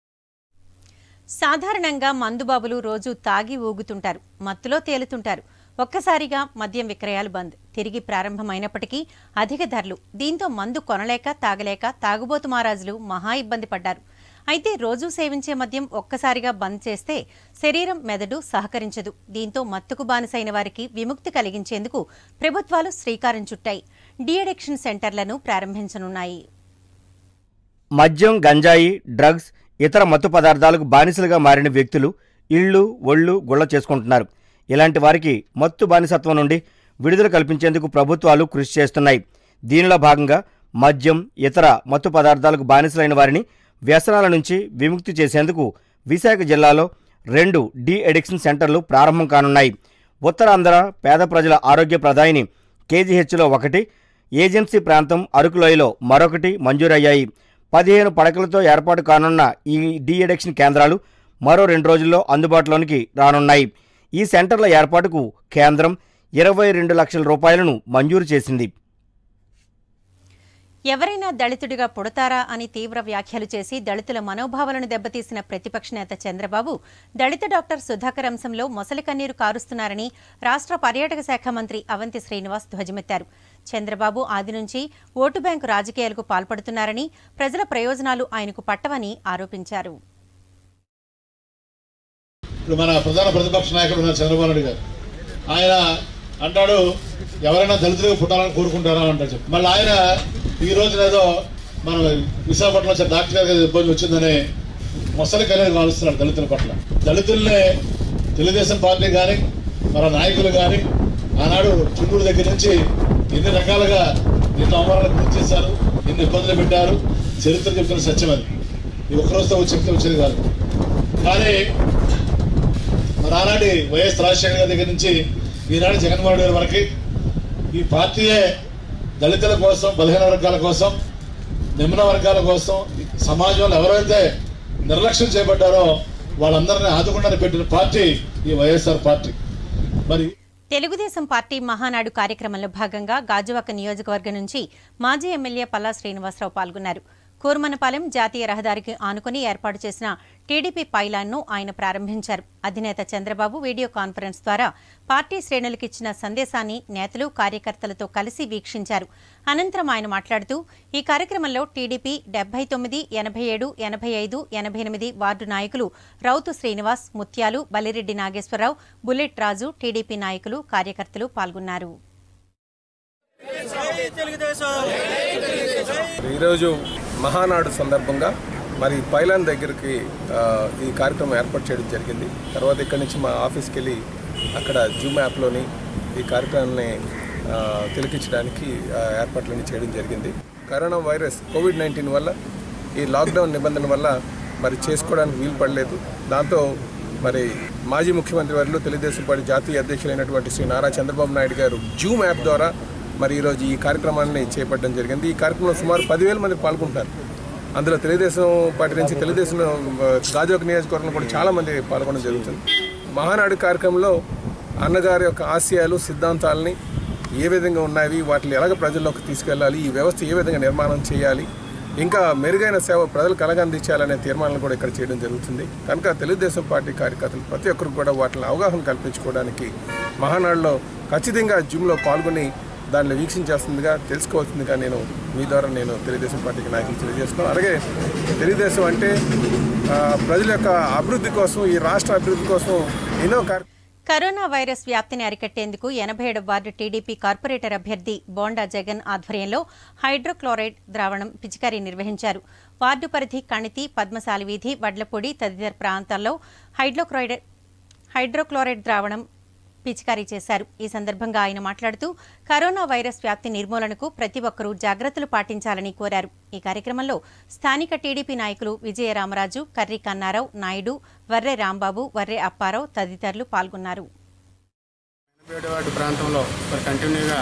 సాధారణంగా మందుబాబులు రోజు తాగి ఊగుతుంటారు మత్తులో తేలుతుంటారు ఒక్కసారిగా మద్యం విక్రయాలు బంద్ తిరిగి ప్రారంభమైనప్పటికీ అధిక ధరలు దీంతో మందు కొనలేక తాగలేక తాగుబోతు మహారాజులు మహా ఇబ్బంది పడ్డారు అయితే రోజూ సేవించే మద్యం ఒక్కసారిగా బంద్ చేస్తే శరీరం మెదడు సహకరించదు దీంతో మత్తుకు బానిసైన వారికి విముక్తి కలిగించేందుకు ప్రభుత్వాలు శ్రీకారం చుట్టాయి డీ అడిక్షన్ సెంటర్లను ప్రారంభించనున్నాయి మద్యం గంజాయి డ్రగ్స్ ఇతర మత్తు పదార్థాలకు బానిసలుగా మారిన వ్యక్తులు ఇళ్ళు ఒళ్ళు గుళ్ళ చేసుకుంటున్నారు ఇలాంటి వారికి మత్తు బానిసత్వం నుండి విడుదల కల్పించేందుకు ప్రభుత్వాలు కృషి చేస్తున్నాయి దీనిలో భాగంగా మద్యం ఇతర మత్తు పదార్థాలకు బానిసలైన వారిని వ్యసనాల నుంచి విముక్తి చేసేందుకు విశాఖ జిల్లాలో రెండు డీ అడిక్షన్ సెంటర్లు ప్రారంభం కానున్నాయి ఉత్తరాంధ్ర పేద ప్రజల ఆరోగ్య ప్రదాయిని కేజీహెచ్లో ఒకటి ఏజెన్సీ ప్రాంతం అరకులోయలో మరొకటి మంజూరయ్యాయి పదిహేను పడకలతో ఏర్పాటు కానున్న ఈ డీ అడిక్షన్ కేంద్రాలు మరో రెండు రోజుల్లో అందుబాటులోనికి రానున్నాయి ఈ సెంటర్ల ఏర్పాటుకు కేంద్రం ఇరవై రెండు లక్షల రూపాయలను మంజూరు చేసింది ఎవరైనా దళితుడిగా పుడతారా అని తీవ్ర వ్యాఖ్యలు చేసి దళితుల మనోభావాలను దెబ్బతీసిన ప్రతిపక్ష నేత చంద్రబాబు దళిత డాక్టర్ సుధాకర్ అంశంలో మొసలి కన్నీరు కారుస్తున్నారని రాష్ట్ర పర్యాటక శాఖ మంత్రి అవంతి శ్రీనివాస్ ధ్వజమెత్తారు చంద్రబాబు ఆది నుంచి ఓటు బ్యాంకు రాజకీయాలకు పాల్పడుతున్నారని ప్రజల ప్రయోజనాలు ఆయనకు పట్టవని ఆరోపించారు ఇప్పుడు మన ప్రధాన ప్రతిపక్ష నాయకుడు ఉన్నారు చంద్రబాబు నాయుడు గారు ఆయన అంటాడు ఎవరైనా దళితులుగా పుట్టాలని కోరుకుంటారా అంటాడు చెప్పి మళ్ళీ ఆయన ఈ రోజున ఏదో మన విశాఖపట్నంలో వచ్చే డాక్టర్ గారికి ఏదో ఇబ్బంది వచ్చిందని మొసలి కన్నీరు కాలుస్తున్నాడు దళితుల పట్ల దళితుల్ని తెలుగుదేశం పార్టీ కానీ మన నాయకులు కానీ ఆనాడు చుండూరు దగ్గర నుంచి ఎన్ని రకాలుగా ఎన్ని అవమానాలకు గురి చేశారు ఎన్ని ఇబ్బందులు పెట్టారు చరిత్ర చెప్తున్న సత్యం అది ఈ ఒక్కరోజుతో వచ్చి చెప్తే వచ్చేది కాదు కానీ మరి ఆనాటి వైఎస్ రాజశేఖర గారి దగ్గర నుంచి ఈనాడు జగన్మోహన్ రెడ్డి గారి వరకు ఈ పార్టీయే దళితుల కోసం బలహీన వర్గాల కోసం నిమ్న వర్గాల కోసం ఈ సమాజంలో ఎవరైతే నిర్లక్ష్యం చేపట్టారో వాళ్ళందరినీ ఆదుకుండా పెట్టిన పార్టీ ఈ వైఎస్ఆర్ పార్టీ మరి తెలుగుదేశం పార్టీ మహానాడు కార్యక్రమంలో భాగంగా గాజువాక నియోజకవర్గం నుంచి మాజీ ఎమ్మెల్యే పల్లా శ్రీనివాసరావు పాల్గొన్నారు కూర్మనపాలెం జాతీయ రహదారికి ఆనుకుని ఏర్పాటు చేసిన టీడీపీ పైలాన్ను ఆయన ప్రారంభించారు అధినేత చంద్రబాబు వీడియో కాన్ఫరెన్స్ ద్వారా పార్టీ శ్రేణులకు ఇచ్చిన సందేశాన్ని నేతలు కార్యకర్తలతో కలిసి వీక్షించారు అనంతరం ఆయన మాట్లాడుతూ ఈ కార్యక్రమంలో టీడీపీ డెబ్బై తొమ్మిది ఎనభై ఏడు ఎనభై ఐదు ఎనభై ఎనిమిది వార్డు నాయకులు రౌతు శ్రీనివాస్ ముత్యాలు బలిరెడ్డి నాగేశ్వరరావు బుల్లెట్ రాజు టీడీపీ నాయకులు కార్యకర్తలు పాల్గొన్నారు ఈరోజు మహానాడు సందర్భంగా మరి పైలాన్ దగ్గరికి ఆ, ఈ కార్యక్రమం ఏర్పాటు చేయడం జరిగింది తర్వాత ఇక్కడి నుంచి మా ఆఫీస్కి వెళ్ళి అక్కడ జూమ్ యాప్లోని ఈ కార్యక్రమాన్ని ఆ, తిలకించడానికి ఆ, ఏర్పాట్లన్నీ చేయడం జరిగింది కరోనా వైరస్ కోవిడ్ నైన్టీన్ వల్ల ఈ లాక్డౌన్ నిబంధన వల్ల మరి చేసుకోవడానికి వీలు పడలేదు దాంతో మరి మాజీ ముఖ్యమంత్రి వారిలో తెలుగుదేశం పార్టీ జాతీయ అధ్యక్షులైనటువంటి శ్రీ నారా చంద్రబాబు నాయుడు గారు జూమ్ యాప్ ద్వారా మరి ఈరోజు ఈ కార్యక్రమాన్ని చేపట్టడం జరిగింది ఈ కార్యక్రమంలో సుమారు పదివేల మంది పాల్గొంటారు అందులో తెలుగుదేశం పార్టీ నుంచి తెలుగుదేశం ఆ, గాజువాక నియోజకవర్గంలో కూడా చాలా మంది పాల్గొనడం జరుగుతుంది మహానాడు కార్యక్రమంలో అన్నగారి యొక్క ఆశయాలు సిద్ధాంతాలని ఏ విధంగా ఉన్నాయి వాటిని ఎలాగ ప్రజల్లోకి తీసుకెళ్ళాలి ఈ వ్యవస్థ ఏ విధంగా నిర్మాణం చేయాలి ఇంకా మెరుగైన సేవ ప్రజలు కలగందించాలనే తీర్మానాలు కూడా ఇక్కడ చేయడం జరుగుతుంది కనుక తెలుగుదేశం పార్టీ కార్యకర్తలు ప్రతి ఒక్కరికి కూడా వాటిని అవగాహన కల్పించుకోవడానికి మహానాడులో ఖచ్చితంగా జిమ్లో పాల్గొని దాన్ని వీక్షించాల్సిందిగా తెలుసుకోవాల్సిందిగా నేను మీ ద్వారా నేను తెలుగుదేశం పార్టీకి నాయకులు తెలియజేస్తున్నాను అలాగే తెలుగుదేశం అంటే ఆ, ప్రజల యొక్క అభివృద్ధి కోసం ఈ రాష్ట్ర అభివృద్ధి కోసం ఎన్నో కార్య కరోనా వైరస్ వ్యాప్తిని అరికట్టేందుకు ఎనభై ఏడు వార్డు టీడీపీ కార్పొరేటర్ అభ్యర్థి బోండా జగన్ ఆధ్వర్యంలో హైడ్రోక్లోరైడ్ ద్రావణం పిచికారీ నిర్వహించారు వార్డు పరిధి కణితి పద్మశాలి వీధి వడ్లపొడి తదితర ప్రాంతాల్లో హైడ్రోక్లోరైడ్ హైడ్రోక్లోరైడ్ ద్రావణం పిచికారీ చేశారు ఈ సందర్భంగా ఆయన మాట్లాడుతూ కరోనా వైరస్ వ్యాప్తి నిర్మూలనకు ప్రతి ఒక్కరూ జాగ్రత్తలు పాటించాలని కోరారు ఈ కార్యక్రమంలో స్థానిక టీడీపీ నాయకులు విజయరామరాజు కర్రి కన్నారావు నాయుడు వర్రె రాంబాబు వర్రె అప్పారావు తదితరులు పాల్గొన్నారు వాటి ప్రాంతంలో మరి కంటిన్యూగా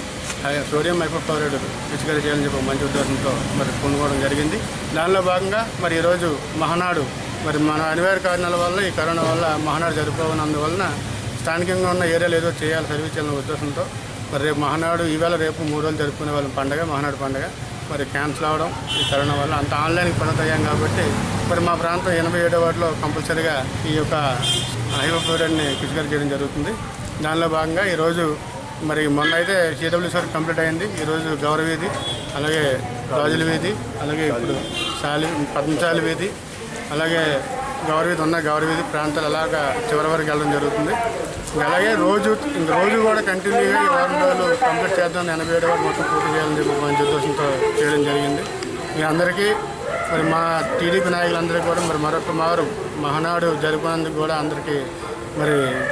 హై- సోడియం హైపోక్లోరైడ్ పిచికారీ చేయాలని చెప్పి ఒక మంచి ఉద్దేశంతో మరి కొనుక్కోవడం జరిగింది దానిలో భాగంగా మరి ఈరోజు మహానాడు మరి మన అనివార్య కారణాల వల్ల ఈ కరోనా వల్ల మహానాడు జరుపుకోనందువలన స్థానికంగా ఉన్న ఏరియాలో ఏదో చేయాలి సర్వీస్ చేయాలనే ఉద్దేశంతో మరి రేపు మహానాడు ఈవేళ రేపు మూడు రోజులు జరుపుకునే వాళ్ళ పండగ మహానాడు పండగ మరి క్యాన్సిల్ అవడం ఈ కరోనా వల్ల అంత ఆన్లైన్కి పనులు అయ్యాం కాబట్టి మరి మా ప్రాంతం ఎనభై ఏడో వార్డులో కంపల్సరీగా ఈ యొక్క హైపోక్లోరైడ్ని పిచికారీ చేయడం జరుగుతుంది దానిలో భాగంగా ఈరోజు మరి మొన్న అయితే సిడబ్ల్యూసీ కంప్లీట్ అయింది ఈరోజు గౌరవ వీధి అలాగే రాజుల వీధి అలాగే ఇప్పుడు శాలి పద్మశాలి వీధి అలాగే గౌరవ వీధి ఉన్న గౌరవ వీధి ప్రాంతాలు అలాగా చివరి వరకు వెళ్ళడం జరుగుతుంది ఇంకా అలాగే రోజు ఇంక రోజు కూడా కంటిన్యూగా ఈ వారం రోజులు కంప్లీట్ చేద్దాం ఎనభై ఏడు వరకు మొత్తం పూర్తి చేయాలని చెప్పి ఒక మంచి ఉద్దేశంతో చేయడం జరిగింది మీ అందరికీ మరి మా టీడీపీ నాయకులందరికీ కూడా మరి మరొక మారు మహానాడు జరుపుకున్నందుకు కూడా అందరికీ మరి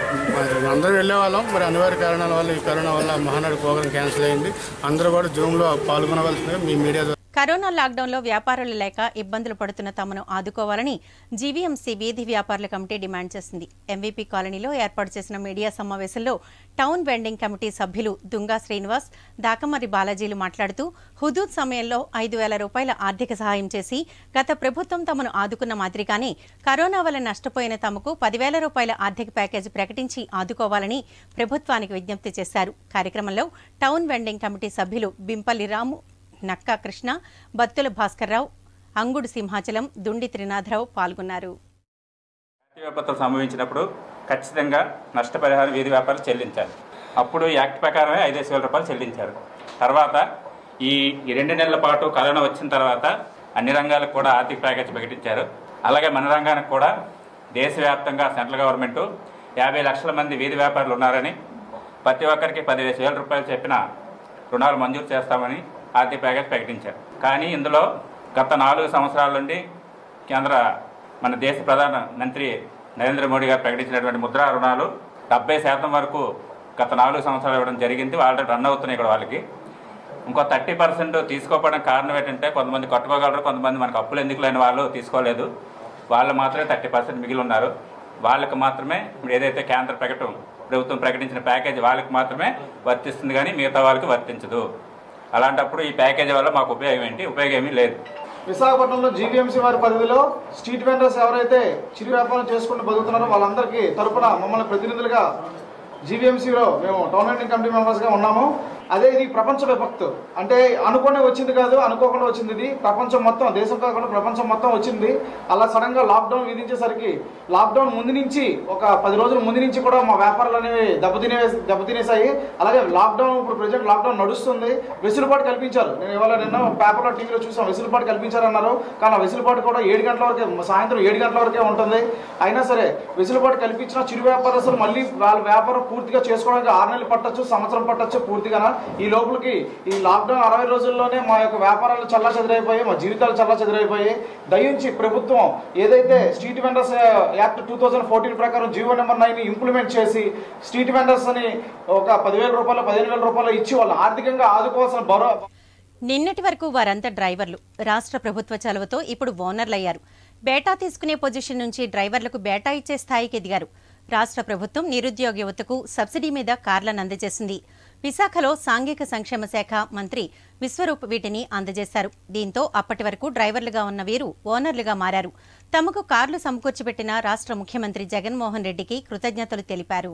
మరి అందరూ వెళ్ళే వాళ్ళం మరి అనివార్య కారణాల వల్ల ఈ కరోనా వల్ల మహానాడు ప్రోగ్రాం క్యాన్సిల్ అయింది అందరూ కూడా జూమ్లో పాల్గొనవలసిందిగా మీ మీడియా ద్వారా కరోనా లాక్డౌన్లో వ్యాపారులు లేక ఇబ్బందులు పడుతున్న తమను ఆదుకోవాలని జీవీఎంసీ వీధి వ్యాపారుల కమిటీ డిమాండ్ చేసింది ఎంవీపీ కాలనీలో ఏర్పాటు చేసిన మీడియా సమావేశంలో టౌన్ వెండింగ్ కమిటీ సభ్యులు దుంగా శ్రీనివాస్ దాకమర్రి బాలాజీలు మాట్లాడుతూ హుదూద్ సమయంలో ఐదు వేల రూపాయల ఆర్థిక సహాయం చేసి గత ప్రభుత్వం తమను ఆదుకున్న మాదిరిగానే కరోనా వల్ల నష్టపోయిన తమకు పదివేల రూపాయల ఆర్థిక ప్యాకేజీ ప్రకటించి ఆదుకోవాలని ప్రభుత్వానికి విజ్ఞప్తి చేశారు కార్యక్రమంలో టౌన్ వెండింగ్ కమిటీ సభ్యులు బింపల్లి రాము నక్కా కృష్ణ బత్తుల భాస్కర్రావు అంగుడు సింహాచలం దుండి త్రినాథరావు పాల్గొన్నారు విపత్తులు సంభవించినప్పుడు ఖచ్చితంగా నష్టపరిహారం వీధి వ్యాపారులు చెల్లించాలి అప్పుడు ఈ యాక్ట్ ప్రకారమే ఐదేసి వేల రూపాయలు చెల్లించారు తర్వాత ఈ ఈ రెండు నెలల పాటు కరోనా వచ్చిన తర్వాత అన్ని రంగాలకు కూడా ఆర్థిక ప్యాకేజ్ ప్రకటించారు అలాగే మన రంగానికి కూడా దేశవ్యాప్తంగా సెంట్రల్ గవర్నమెంట్ యాభై లక్షల మంది వీధి వ్యాపారులు ఉన్నారని ప్రతి ఒక్కరికి పదివేల వేల రూపాయలు చెప్పిన రుణాలు మంజూరు చేస్తామని ఆర్థిక ప్యాకేజ్ ప్రకటించారు కానీ ఇందులో గత నాలుగు సంవత్సరాల నుండి కేంద్ర మన దేశ ప్రధాన మంత్రి నరేంద్ర మోడీ గారు ప్రకటించినటువంటి ముద్రా రుణాలు డెబ్బై శాతం వరకు గత నాలుగు సంవత్సరాలు ఇవ్వడం జరిగింది ఆల్రెడీ రన్ అవుతున్నాయి ఇక్కడ వాళ్ళకి ఇంకో థర్టీ పర్సెంట్ తీసుకోకపోవడం కారణం ఏంటంటే కొంతమంది కట్టుకోగలరు కొంతమంది మనకు అప్పులు ఎందుకు లేని వాళ్ళు తీసుకోలేదు వాళ్ళు మాత్రమే థర్టీ పర్సెంట్ మిగిలి ఉన్నారు వాళ్ళకి మాత్రమే ఇప్పుడు ఏదైతే కేంద్ర ప్రకటన ప్రభుత్వం ప్రకటించిన ప్యాకేజీ వాళ్ళకి మాత్రమే వర్తిస్తుంది కానీ మిగతా వాళ్ళకి వర్తించదు అలాంటప్పుడు ఈ ప్యాకేజీ వల్ల మాకు ఉపయోగం ఏంటి ఉపయోగం ఏమీ లేదు విశాఖపట్నంలో జీవీఎంసీ వారి పరిధిలో స్ట్రీట్ వెండర్స్ ఎవరైతే చిరు వ్యాపారం చేసుకుంటూ బతుకుతున్నారో వాళ్ళందరికీ తరపున మమ్మల్ని ప్రతినిధులుగా జీవీఎంసీలో మేము టౌన్ వెండింగ్ కమిటీ మెంబర్స్గా ఉన్నాము అదే ఇది ప్రపంచ విపత్తు అంటే అనుకునే వచ్చింది కాదు అనుకోకుండా వచ్చింది ఇది ప్రపంచం మొత్తం దేశం కాకుండా ప్రపంచం మొత్తం వచ్చింది అలా సడన్ గా లాక్డౌన్ విధించేసరికి లాక్డౌన్ ముందు నుంచి ఒక పది రోజుల ముందు నుంచి కూడా మా వ్యాపారాలు అనేవి దెబ్బతినే దెబ్బతినేసాయి అలాగే లాక్డౌన్ ఇప్పుడు ప్రజెంట్ లాక్డౌన్ నడుస్తుంది వెసులుబాటు కల్పించారు నేను ఇవాళ నిన్న పేపర్లో టీవీలో చూసాం వెసులుబాటు కల్పించారు అన్నారు కానీ ఆ వెసులుబాటు కూడా ఏడు గంటల వరకే సాయంత్రం ఏడు గంటల వరకే ఉంటుంది అయినా సరే వెసులుబాటు కల్పించిన చిరు వ్యాపారస్తులు మళ్ళీ వాళ్ళ వ్యాపారం పూర్తిగా చేసుకోవడానికి ఆరు నెలలు పట్టొచ్చు సంవత్సరం పట్టొచ్చు పూర్తిగా ఈ లోపలికి ఈ లాక్డౌన్ అరవై రోజుల్లోనే మా యొక్క వ్యాపారాలు చల్లా చెదిరైపోయాయి మా జీవితాలు చల్లా చెదిరైపోయాయి దయించి ప్రభుత్వం ఏదైతే street vendors act two thousand fourteen ప్రకారం జీవో నెంబర్ నైన్ ఇంప్లిమెంట్ చేసి స్ట్రీట్ వెండర్స్ అని ఒక పదివేల రూపాయలు పదిహేను వేల రూపాయలు ఇచ్చి వాళ్ళు ఆర్థికంగా ఆదుకోవాల్సిన బరో నిన్నటి వరకు వారంతా డ్రైవర్లు రాష్ట్ర ప్రభుత్వ చలవతో ఇప్పుడు ఓనర్లయ్యారు బేటా తీసుకునే పొజిషన్ నుంచి డ్రైవర్లకు బేటా ఇచ్చే స్థాయికి ఎదిగారు రాష్ట్ర ప్రభుత్వం నిరుద్యోగ యువతకు సబ్సిడీ మీద కార్లను అందజేసింది విశాఖలో సాంఘిక సంక్షేమ శాఖ మంత్రి విశ్వరూప్ వీటిని అందజేశారు దీంతో అప్పటి వరకు డ్రైవర్లుగా ఉన్న వీరు ఓనర్లుగా మారారు తమకు కార్లు సమకూర్చిపెట్టిన రాష్ట్ర ముఖ్యమంత్రి జగన్మోహన్ రెడ్డికి కృతజ్ఞతలు తెలిపారు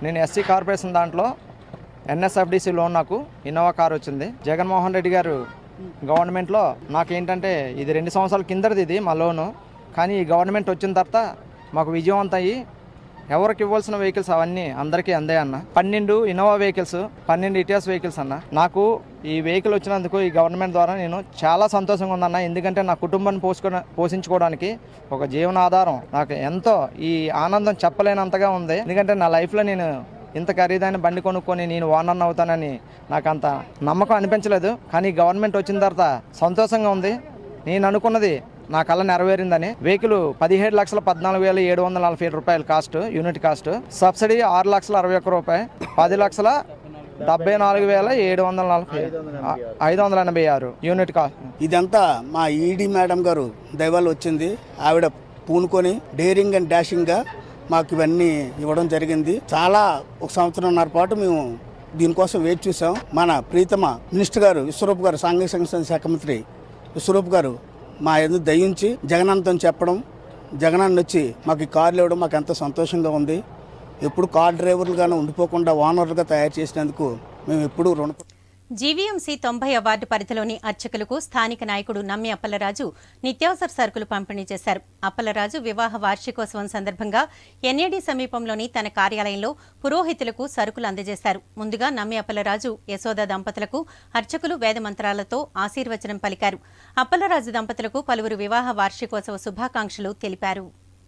నేను ఎస్సీ కార్పొరేషన్ దాంట్లో ఎన్ఎస్ఎఫ్డిసి లోన్ నాకు ఇన్నోవా కార్ వచ్చింది జగన్మోహన్ రెడ్డి గారు గవర్నమెంట్లో నాకేంటంటే ఇది రెండు సంవత్సరాల కిందది ఇది మా లోను కానీ ఈ గవర్నమెంట్ వచ్చిన తర్వాత మాకు విజయవంతం అయ్యి ఎవరికి ఇవ్వాల్సిన వెహికల్స్ అవన్నీ అందరికీ అందే అన్న పన్నెండు ఇన్నోవా వెహికల్స్ పన్నెండు ఇటిఎస్ వెహికల్స్ అన్న నాకు ఈ వెహికల్ వచ్చినందుకు ఈ గవర్నమెంట్ ద్వారా నేను చాలా సంతోషంగా ఉందన్న ఎందుకంటే నా కుటుంబాన్ని పోసుకో పోషించుకోవడానికి ఒక జీవనాధారం నాకు ఎంతో ఈ ఆనందం చెప్పలేనంతగా ఉంది ఎందుకంటే నా లైఫ్లో నేను ఇంత ఖరీదైన బండి కొనుక్కొని నేను ఓనర్ అవుతానని నాకు అంత నమ్మకం అనిపించలేదు కానీ గవర్నమెంట్ వచ్చిన తర్వాత సంతోషంగా ఉంది నేను అనుకున్నది నా కళ నెరవేరిందని వెహికల్ పదిహేడు లక్షల పద్నాలుగు వేల ఏడు వందల నలభై ఏడు రూపాయలు కాస్ట్ యూనిట్ కాస్ట్ సబ్సిడీ ఆరు లక్షల అరవై ఒక్క రూపాయి పది లక్షల డెబ్బై నాలుగు వేల ఏడు వందల నలభై ఐదు వందల ఎనభై ఆరు యూనిట్ కాస్ట్ ఇదంతా మా ఈడీ మేడం గారు దైవాలు వచ్చింది ఆవిడ పూనుకొని డేరింగ్ అండ్ డాషింగ్గా మాకు ఇవన్నీ ఇవ్వడం జరిగింది చాలా ఒక సంవత్సరంన్నర పాటు మేము దీనికోసం వేచి చూసాం మన ప్రీతమ మినిస్టర్ గారు విశ్వరూప్ గారు సాంఘిక సంక్షేమ శాఖ మంత్రి విశ్వరూప్ గారు మా ఎందుకు దయించి జగనంతం చెప్పడం జగనన్న వచ్చి మాకు ఈ కార్లు ఇవ్వడం మాకు ఎంతో సంతోషంగా ఉంది ఎప్పుడు కార్ డ్రైవర్లుగానే ఉండిపోకుండా ఓనర్లుగా తయారు చేసినందుకు మేము ఎప్పుడు రుణ జీవీఎంసీ తొంభై అవార్డు పరిధిలోని అర్చకులకు స్థానిక నాయకుడు నమ్మి అప్పలరాజు నిత్యావసర సరుకులు పంపిణీ చేశారు అప్పలరాజు వివాహ వార్షికోత్సవం సందర్భంగా ఎన్ఏడి సమీపంలోని తన కార్యాలయంలో పురోహితులకు సరుకులు అందజేశారు ముందుగా నమ్మి అప్పలరాజు యశోద దంపతులకు అర్చకులు వేదమంత్రాలతో ఆశీర్వచనం పలికారు అప్పలరాజు దంపతులకు పలువురు వివాహ వార్షికోత్సవ శుభాకాంక్షలు తెలిపారు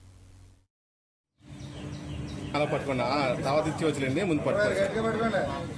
అలా పట్టుకోండి ఆ, తర్వాత ఇచ్చి వచ్చలేండి ముందు పట్టుకోండి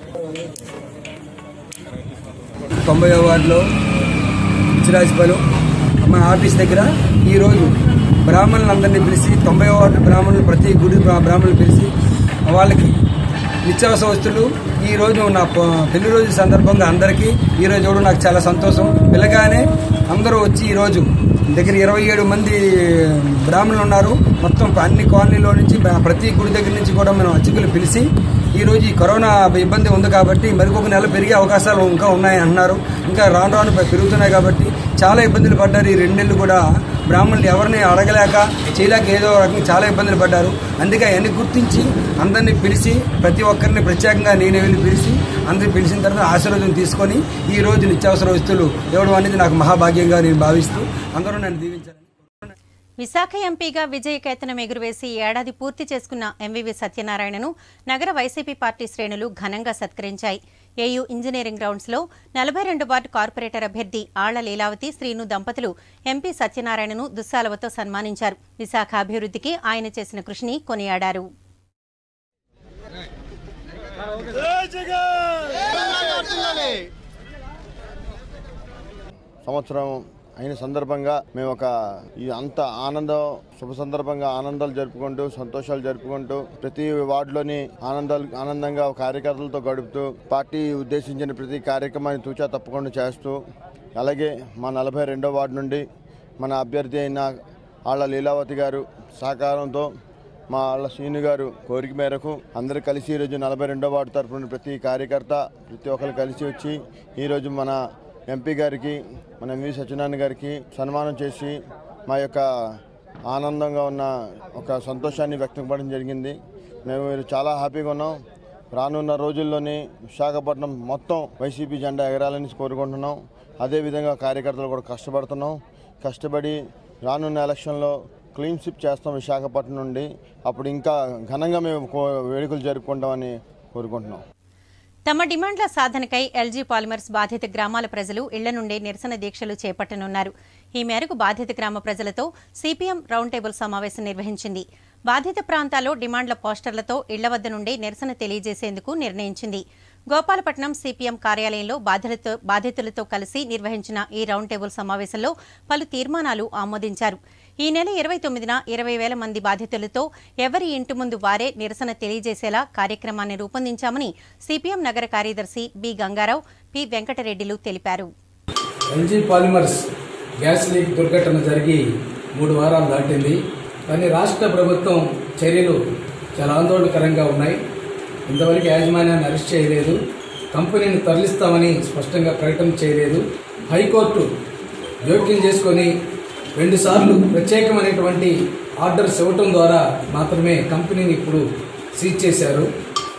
తొంభై వార్డులో ఇచ్చిరాజపాలెం మన ఆఫీస్ దగ్గర ఈరోజు బ్రాహ్మణులందరినీ పిలిచి తొంభై వార్డు బ్రాహ్మణులు ప్రతి గుడి బ్రా- బ్రాహ్మణులు పిలిచి వాళ్ళకి నిత్యావసర వస్తువులు ఈ రోజు నా ప- పెళ్లి రోజు సందర్భంగా అందరికీ ఈ రోజు కూడా నాకు చాలా సంతోషం పిల్లగానే అందరూ వచ్చి ఈ రోజు దగ్గర ఇరవై ఏడు మంది బ్రాహ్మణులు ఉన్నారు మొత్తం అన్ని కాలనీలో నుంచి బ్రా- ప్రతి గుడి దగ్గర నుంచి కూడా మనం అర్చకులు పిలిచి ఈ రోజు ఈ కరోనా ఇబ్బంది ఉంది కాబట్టి మరికొక నెల పెరిగే అవకాశాలు ఇంకా ఉన్నాయి అన్నారు ఇంకా రాను రాను పె- పెరుగుతున్నాయి కాబట్టి చాలా ఇబ్బందులు పడ్డారు ఈ రెండు నెలలు కూడా బ్రాహ్మణులు ఎవరిని అడగలేక చేయలేక ఏదో రకంగా చాలా ఇబ్బందులు పడ్డారు అందుకే అవన్నీ గుర్తించి అందరినీ పిలిచి ప్రతి ఒక్కరిని ప్రత్యేకంగా నేనే వెళ్ళి పిలిచి అందరిని పిలిచిన తర్వాత ఆశీర్వాదం తీసుకొని ఈ రోజు నిత్యావసర వస్తువులు ఇవ్వడం అనేది నాకు మహాభాగ్యంగా నేను భావిస్తూ అందరూ నన్ను దీవించారు విశాఖ ఎంపీగా విజయకేతనం ఎగురవేసి ఏడాది పూర్తి చేసుకున్న ఎంవివి సత్యనారాయణను నగర వైసీపీ పార్టీ శ్రేణులు ఘనంగా సత్కరించాయి ఏయూ ఇంజనీరింగ్ గ్రౌండ్స్లో నలభై రెండు వార్డు కార్పొరేటర్ అభ్యర్థి ఆళ్ల లీలావతి శ్రీను దంపతులు ఎంపీ సత్యనారాయణను దుస్సాలవతో సన్మానించారు విశాఖ అభివృద్ధికి ఆయన చేసిన కృషిని కొనియాడారు సంవత్సరం అయిన సందర్భంగా మేము ఒక ఈ అంత ఆనందం శుభ సందర్భంగా ఆనందాలు జరుపుకుంటూ సంతోషాలు జరుపుకుంటూ ప్రతి వార్డులోని ఆనందాలు ఆనందంగా కార్యకర్తలతో గడుపుతూ పార్టీ ఉద్దేశించిన ప్రతి కార్యక్రమాన్ని తూచా తప్పకుండా చేస్తూ అలాగే మా నలభై రెండో వార్డు నుండి మన అభ్యర్థి అయిన ఆళ్ల లీలావతి గారు సహకారంతో మా ఆళ్ళ శ్రీను గారు కోరిక మేరకు అందరూ కలిసి ఈరోజు నలభై రెండో వార్డు తరఫున ప్రతి కార్యకర్త ప్రతి ఒక్కరు కలిసి వచ్చి ఈరోజు మన ఎంపీ గారికి మన ఎంవి సత్యనారాయణ గారికి సన్మానం చేసి మా యొక్క ఆనందంగా ఉన్న ఒక సంతోషాన్ని వ్యక్తపడడం జరిగింది మేము ఈరోజు చాలా హ్యాపీగా ఉన్నాం రానున్న రోజుల్లోనే విశాఖపట్నం మొత్తం వైసీపీ జెండా ఎగరాలని కోరుకుంటున్నాం అదేవిధంగా కార్యకర్తలు కూడా కష్టపడుతున్నాం కష్టపడి రానున్న ఎలక్షన్లో క్లీన్ స్విప్ చేస్తాం విశాఖపట్నం నుండి అప్పుడు ఇంకా ఘనంగా మేము కో- వేడుకలు జరుపుకుంటామని కోరుకుంటున్నాం తమ డిమాండ్ల సాధనకై ఎల్జీ పాలిమర్స్ బాధిత గ్రామాల ప్రజలు ఇళ్ల నుండే నిరసన దీక్షలు చేపట్టనున్నారు ఈ మేరకు బాధిత గ్రామ ప్రజలతో సిపిఎం రౌండ్ టేబుల్ సమావేశం నిర్వహించింది బాధిత ప్రాంతాల్లో డిమాండ్ల పోస్టర్లతో ఇళ్ల వద్ద నుండే నిరసన తెలియజేసేందుకు నిర్ణయించింది గోపాలపట్నం సిపిఎం కార్యాలయంలో బాధితులతో బాధితులతో కలిసి నిర్వహించిన ఈ రౌండ్ టేబుల్ సమావేశంలో పలు తీర్మానాలు ఆమోదించారు ఈ నెల ఇరవై తొమ్మిదిన ఇరవై వేల మంది బాధితులతో ఎవరి ఇంటి ముందు వారే నిరసన తెలియజేసేలా కార్యక్రమాన్ని రూపొందించామని సిపిఎం నగర కార్యదర్శి బి గంగారావు పి వెంకటరెడ్డిలు తెలిపారు ఎల్జీ పాలిమర్స్ గ్యాస్ లీక్ దుర్ఘటన జరిగి మూడు వారాలు దాటింది కానీ రాష్ట్ర ప్రభుత్వం చర్యలు చాలా ఆందోళనకరంగా ఉన్నాయి ఇంతవరకు యాజమాన్యాన్ని అరెస్ట్ చేయలేదు కంపెనీని తరలిస్తామని స్పష్టంగా ప్రకటన చేయలేదు హైకోర్టు జోక్యం చేసుకొని రెండుసార్లు ప్రత్యేకమైనటువంటి ఆర్డర్స్ ఇవ్వటం ద్వారా మాత్రమే కంపెనీని ఇప్పుడు సీజ్ చేశారు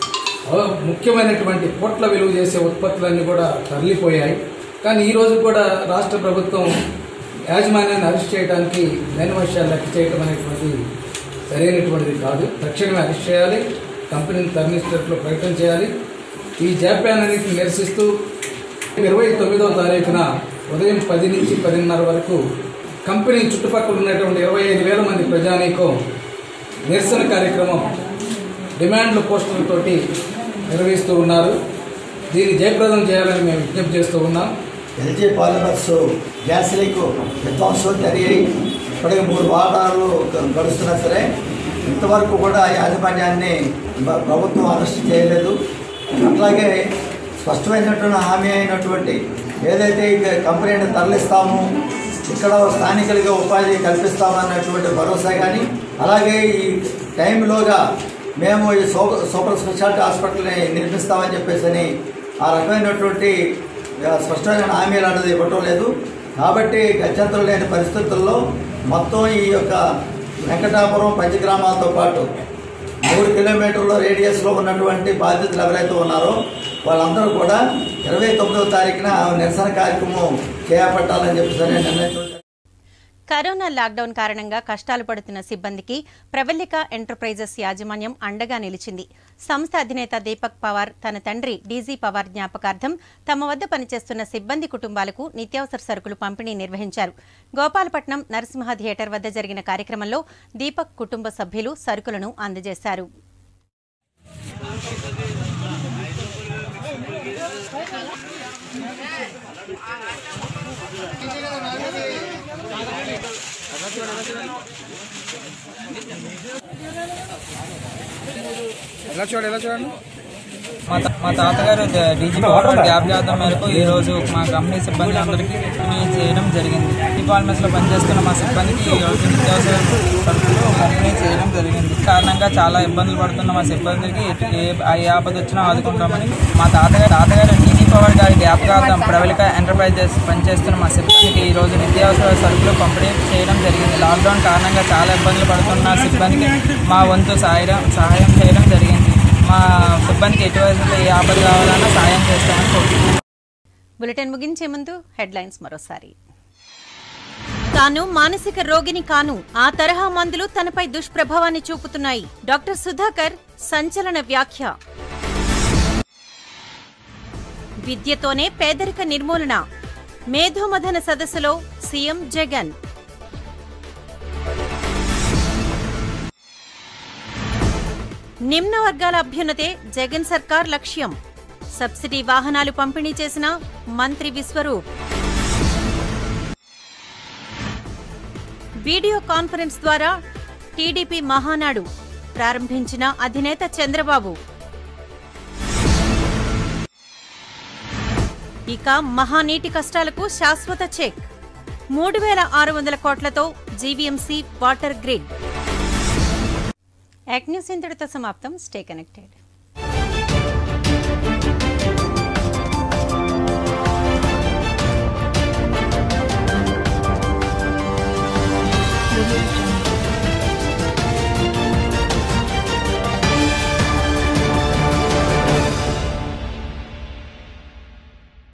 అవ- ముఖ్యమైనటువంటి కోట్ల విలువ చేసే ఉత్పత్తులన్నీ కూడా తరలిపోయాయి కానీ ఈ రోజు కూడా రాష్ట్ర ప్రభుత్వం యాజమాన్యాన్ని అరెస్ట్ చేయడానికి నైన్వర్షాలు లెక్క చేయడం అనేటువంటి సరైనటువంటిది కాదు తక్షణమే అరెస్ట్ చేయాలి కంపెనీని తరలించేటట్లు ప్రకటన చేయాలి ఈ జాప్యాన్నిటిని నిరసిస్తూ ఇరవై తొమ్మిదవ తారీఖున ఉదయం పది నుంచి పదిన్నర వరకు కంపెనీ చుట్టుపక్కల ఉన్నటువంటి ఇరవై ఐదు వేల మంది ప్రజానీకం నిరసన కార్యక్రమం డిమాండ్ల పోస్టులతోటి నిర్వహిస్తూ ఉన్నారు దీన్ని జయప్రదం చేయాలని మేము విజ్ఞప్తి చేస్తూ ఉన్నాం ఎల్జీ పాలిమర్స్ గ్యాస్ లీక్ విధ్వంసం జరిగాయి ఇప్పటికి మూడు వారాలు గ- గడుస్తున్నా సరే ఇంతవరకు కూడా యాజమాన్యాన్ని ప్ర- ప్రభుత్వం అరెస్ట్ చేయలేదు అట్లాగే స్పష్టమైనటువంటి హామీ అయినటువంటి ఏదైతే ఈ కంపెనీని తరలిస్తాము ఇక్కడ స్థానికులుగా ఉపాధి కల్పిస్తామన్నటువంటి భరోసా కానీ అలాగే ఈ టైంలోగా మేము ఈ సూపర్ సూపర్ స్పెషాలిటీ హాస్పిటల్ని నిర్మిస్తామని చెప్పేసి అని ఆ రకమైనటువంటి ఆ, స్పష్టమైన హామీలు అనేది ఇవ్వటం లేదు కాబట్టి గత్యంతరం లేని పరిస్థితుల్లో మొత్తం ఈ యొక్క వెంకటాపురం పంచగ్రామాలతో పాటు మూడు కిలోమీటర్ల రేడియస్లో ఉన్నటువంటి బాధితులు ఎవరైతే ఉన్నారో వాళ్ళందరూ కూడా ఇరవై తొమ్మిదవ తారీఖున నిరసన కార్యక్రమం చేపట్టాలని చెప్పేసి నిర్ణయించడం కరోనా లాక్డౌన్ కారణంగా కష్టాలు పడుతున్న సిబ్బందికి ప్రవల్లిక ఎంటర్ప్రైజెస్ యాజమాన్యం అండగా నిలిచింది సంస్థ అధినేత దీపక్ పవార్ తన తండ్రి డీజీ పవార్ జ్ఞాపకార్థం తమ వద్ద పనిచేస్తున్న సిబ్బంది కుటుంబాలకు నిత్యావసర సరుకులు పంపిణీ నిర్వహించారు గోపాలపట్నం నరసింహ థియేటర్ వద్ద జరిగిన కార్యక్రమంలో దీపక్ కుటుంబ సభ్యులు సరుకులను అందజేశారు ఎలా చూడండి ఎలా చూడండి మా తా- మా తాతగారు ద- డీజీ పవర్ జ్ఞాపకార్థం మేరకు ఈ రోజు మా కంపెనీ సిబ్బంది అందరికీ పంపిణీ చేయడం జరిగింది ఈ పాలిమర్స్ లో పనిచేస్తున్న మా సిబ్బందికి ఈ రోజు నిత్యావసర సరుకులు పంపిణీ చేయడం జరిగింది ఈ కారణంగా చాలా ఇబ్బందులు పడుతున్న మా సిబ్బందికి ఎటు- ఏ ఏ ఆపద వచ్చినా ఆదుకుంటామని మా తాతగారు తాతగారు డీజీ పవర్ గారి జ్ఞాపకార్థం ప్రవళిక ఎంటర్ప్రైజెస్ పనిచేస్తున్న మా సిబ్బందికి ఈ రోజు నిత్యావసర సరుకులు పంపిణీ చేయడం జరిగింది లాక్డౌన్ కారణంగా చాలా ఇబ్బందులు పడుతున్న సిబ్బందికి మా వంతు సహాయం సహాయం చేయడం జరిగింది మా సిబ్బందికి ఎటువంటి ఏ ఆపద కావాలన్నా సాయం చేస్తామని కోరుతున్నాను బులెటిన్ ముగించే ముందు హెడ్లైన్స్ మరోసారి తాను మానసిక రోగిని కాను ఆ తరహా మందులు తనపై దుష్ప్రభావాన్ని చూపుతున్నాయి డాక్టర్ సుధాకర్ సంచలన వ్యాఖ్య విద్యతోనే పేదరిక నిర్మూలన మేధోమథన సదస్సులో సీఎం జగన్ నిమ్న వర్గాల అభ్యున్నతే జగన్ సర్కార్ లక్ష్యం సబ్సిడీ వాహనాలు పంపిణీ చేసిన మంత్రి విశ్వరూప్ వీడియో కాన్ఫరెన్స్ ద్వారా టీడీపీ మహానాడు ప్రారంభించిన అధినేత చంద్రబాబు ఇక మహానీటి కష్టాలకు శాశ్వత చెక్ మూడు వేల ఆరు వందల కోట్లతో జీవీఎంసీ వాటర్ గ్రిడ్ యాక్ న్యూస్ ఇంతటితో సమాప్తం స్టే కనెక్టెడ్